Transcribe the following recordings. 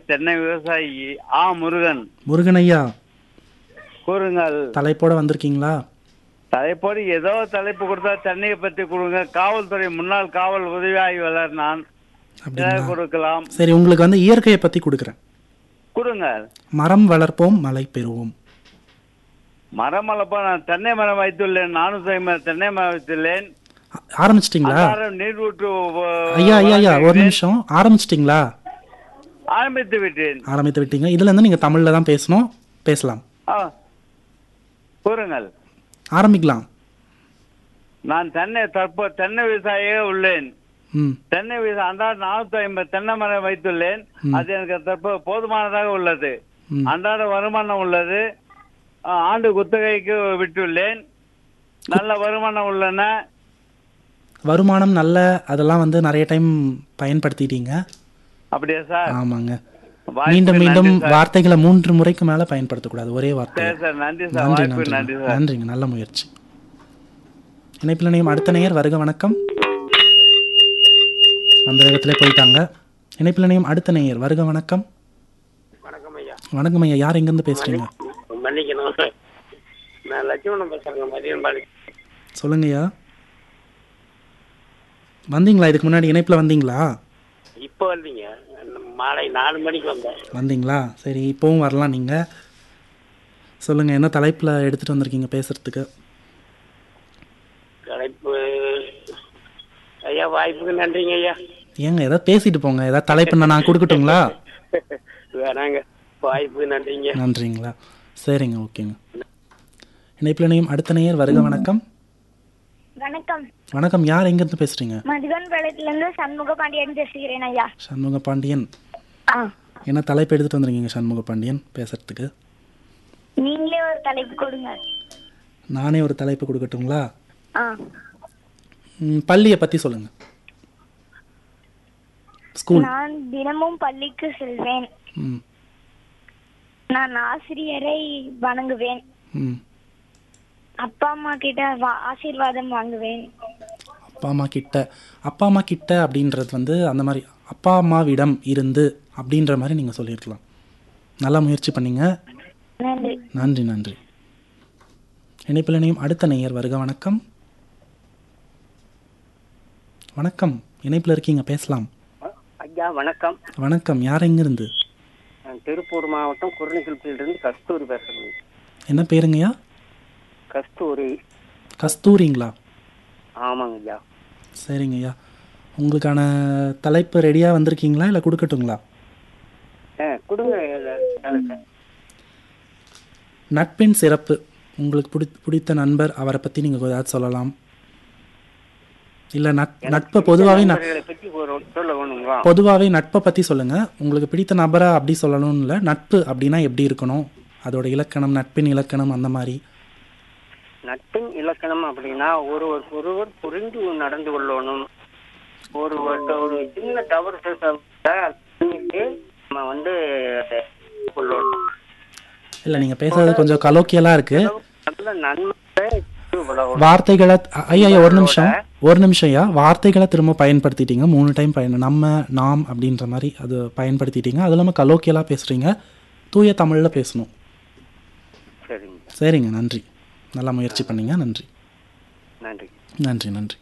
தென்னை விவசாயி ஆ முருகன் முருகன் ஐயா கூறுங்கள் தலைப்போட வந்திருக்கீங்களா தலைப்போடு ஏதோ தலைப்பு கொடுத்தா தென்னையை பத்தி கொடுங்க காவல்துறை முன்னாள் காவல் உதவி ஆய்வாளர் நான் அப்படிங்களா ஏதாவது கொடுக்கலாம் சரி உங்களுக்கு வந்து இயற்கையை பத்தி கொடுக்குறேன் கொடுங்க மரம் வளர்ப்போம் மழை பெறுவோம் மரம் வளர்ப்பா நான் தென்னை மரம் வைத்துள்ளேன் நானூத்தி ஐம்பது தென்னை மரம் வைத்துள்ளேன் ஆ- ஆரம்பிச்சிட்டிங்களா அன்றாடம் நீர் ஊற்று அஹ், ஐயா ஐயா ஐயா ஒரு வழங்குகிறேன். நிமிஷம் ஆரம்பிச்சிட்டிங்களா ஆரம்பித்து விட்டேன் ஆரம்பித்து விட்டீங்க இதுல இருந்து நீங்க தமிழ்ல தான் பேசணும் பேசலாம் ஆ, கூறுங்கள் ஆரம்பிக்கலாம் நான் தென்னை தற்போ தென்னை விவசாயியே உள்ளேன் ம் தென்னை விவசாயம் அன்றாட நானூத்தி ஐம்பது தென்னை மரம் வைத்துள்ளேன் அது எனக்கு தற்போது போதுமானதாக உள்ளது ம். அன்றாட வருமானம் உள்ளது ஆ, ஆண்டு குத்தகைக்கு விட்டுள்ளேன் நல்ல வருமானம் உள்ளன வருமானம் நல்ல அதெல்லாம் வந்து நிறைய டைம் பயன்படுத்திட்டீங்க அப்படியா சார் ஆமாங்க வாய்ப்புக்கு மீண்டும் மீண்டும் நன்றி சார். வார்த்தைகளை மூன்று முறைக்கு மேல பயன்படுத்தக்கூடாது ஒரே வார்த்தை சரி சார் நன்றி சார் நன்றி வாய்ப்பு நன்றி நன்றி சார் நன்றிங்க நல்ல முயற்சி இணைப்பில் நிலையம் அடுத்த நேயர் வருக வணக்கம் அந்த வேகத்திலே போயிட்டாங்க இணைப்பில் நிலையம் அடுத்த நேயர் வருக வணக்கம் வணக்கம் ஐயா வணக்கம் ஐயா யார் எங்கேருந்து பேசுறீங்க மன்னிக்கணும் நான் லட்சுமணன் பேசுறேங்க மதியம் பாலி சொல்லுங்க ஐயா வந்தீங்களா இதுக்கு முன்னாடி இணைப்பில் வந்தீங்களா இப்போ வந்தீங்க மாலை நாலு மணிக்கு வந்தேன் வந்தீங்களா சரி இப்போவும் வரலாம் நீங்கள் சொல்லுங்கள் என்ன தலைப்பில் எடுத்துகிட்டு வந்திருக்கீங்க பேசுகிறதுக்கு தலைப்பு ஐயா வாய்ப்புக்கு நன்றிங்க ஐயா ஏங்க ஏதாவது பேசிட்டு போங்க ஏதாவது தலைப்பு நான் கொடுக்கட்டுங்களா வேணாங்க வாய்ப்புக்கு நன்றிங்க நன்றிங்களா சரிங்க ஓகேங்க இணைப்பில் இணையும் அடுத்த நேயர் வருக வணக்கம் வணக்கம் வணக்கம் யார் எங்கேருந்து பேசுகிறீங்க மதுகன் பாளையத்துல இருந்து சண்முக பாண்டியன் பேசுகிறேன் ஐயா சண்முக பாண்டியன் ஆ என்ன தலைப்பு எடுத்துகிட்டு வந்திருக்கீங்க சண்முக பாண்டியன் பேசுகிறதுக்கு நீங்களே ஒரு தலைப்பு கொடுங்க நானே ஒரு தலைப்பு கொடுக்கட்டுங்களா ஆ ம், பள்ளியை பற்றி சொல்லுங்கள் ஸ்கூல் நான் தினமும் பள்ளிக்கு செல்வேன் ம் நான் ஆசிரியரை வணங்குவேன் ம் அப்பா அம்மா கிட்ட வா- ஆசீர்வாதம் வாங்குவேன் அப்பா அம்மா கிட்ட அப்பா அம்மா கிட்ட அப்படின்றது வந்து அந்த மாதிரி அப்பா அம்மாவிடம் இருந்து அப்படின்ற மாதிரி நீங்கள் சொல்லியிருக்கலாம் நல்லா முயற்சி பண்ணீங்க நன்றி நன்றி நன்றி இணைப்பில் இணையும் அடுத்த நேயர் வருக வணக்கம் வணக்கம் இணைப்பில் இருக்கீங்க பேசலாம் ஐயா வணக்கம் வணக்கம் யார் எங்கிருந்து நான் திருப்பூர் மாவட்டம் குருணிக்குளத்திலிருந்து கஸ்தூரி பேசுறேங்க என்ன பேருங்கய்யா கஸ்தூரி கஸ்தூரிங்களா ஆமாங்க ஐயா சரிங்கய்யா உங்களுக்கான தலைப்பு ரெடியாக வந்திருக்கீங்களா இல்லை கொடுக்கட்டுங்களா ஆ கொடுங்க எனக்கு. நட்பின் சிறப்பு உங்களுக்கு பிடி பிடித்த நண்பர் அவரை பற்றி நீங்கள் ஏதாவது சொல்லலாம் இல்லை நட் நட்பை பொதுவாகவே ந நண்பர்களை பத்தி ஒரு சொல்ல வேணுங்களா பொதுவாகவே நட்பை பற்றி சொல்லுங்கள் உங்களுக்கு பிடித்த நபரா அப்படி சொல்லணும்னு இல்லை நட்பு அப்படின்னா எப்படி இருக்கணும் அதோட இலக்கணம் நட்பின் இலக்கணம் அந்த மாதிரி நட்பின் இலக்கணம் அப்படின்னா ஒருவர் ஒருவர் புரிந்து நடந்து கொள்ளணும் ஒருவர்கிட்ட ஒரு சின்ன தவறு செஞ்சா பண்ணிட்டு நம்ம வந்து கொள்ளணும் இல்லை நீங்கள் பேசுறது கொஞ்சம் கலோக்கியலாக இருக்குது நல்ல நன்மை வளரும். வார்த்தைகளை அ- ஐயா ஐயா ஒரு நிமிஷம் ஒரு நிமிஷம் ஐயா வார்த்தைகளை திரும்ப பயன்படுத்திட்டீங்க மூணு டைம் பயன் நம்ம நாம் அப்படின்ற மாதிரி அது பயன்படுத்திட்டீங்க அது இல்லாமல் கலோக்கியலாக பேசுகிறீங்க தூய தமிழில் பேசணும் சரிங்க சரிங்க நன்றி நல்லா முயற்சி பண்ணீங்க நன்றி நன்றி நன்றி நன்றி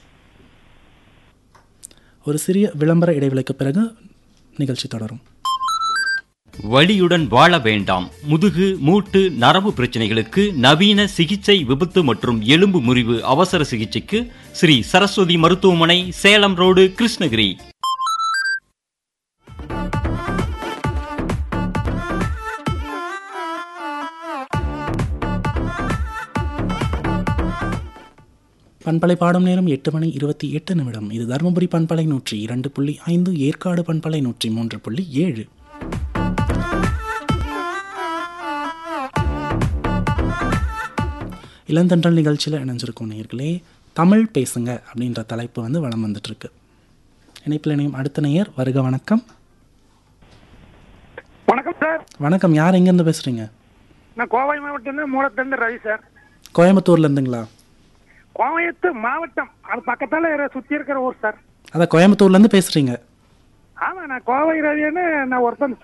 ஒரு சிறிய விளம்பர இடைவெளிக்கு பிறகு நிகழ்ச்சி தொடரும் வலியுடன் வாழ வேண்டாம் முதுகு மூட்டு நரம்பு பிரச்சனைகளுக்கு நவீன சிகிச்சை விபத்து மற்றும் எலும்பு முறிவு அவசர சிகிச்சைக்கு ஸ்ரீ சரஸ்வதி மருத்துவமனை சேலம் ரோடு கிருஷ்ணகிரி பண்பலை பாடும் நேரம் எட்டு மணி இருபத்தி எட்டு நிமிடம் இது தருமபுரி பண்பலை நூற்றி இரண்டு புள்ளி ஐந்து ஏற்காடு பண்பலை நூற்றி மூன்று புள்ளி ஏழு இளந்தன்றல் நிகழ்ச்சியில் இணைஞ்சிருக்கோம் நேயர்களே தமிழ் பேசுங்க அப்படின்ற தலைப்பு வந்து வளம் வந்துட்டு இருக்கு இணைப்பில் இணையும் அடுத்த நேயர் வருக வணக்கம் வணக்கம் சார் வணக்கம் யார் எங்கேருந்து பேசுறீங்க நான் கோவை மாவட்டம் மூலத்திலிருந்து ரவி சார் கோயம்புத்தூர்ல இருந்துங்களா கோவையத்து மாவட்டம் அது பக்கத்தால இரு- சுத்தி இருக்கிற ஊர் சார் அதான் கோயம்புத்தூர்ல இருந்து பேசுறீங்க ஆமா நான் கோவை ரவின்னு நான் ஒருத்தன்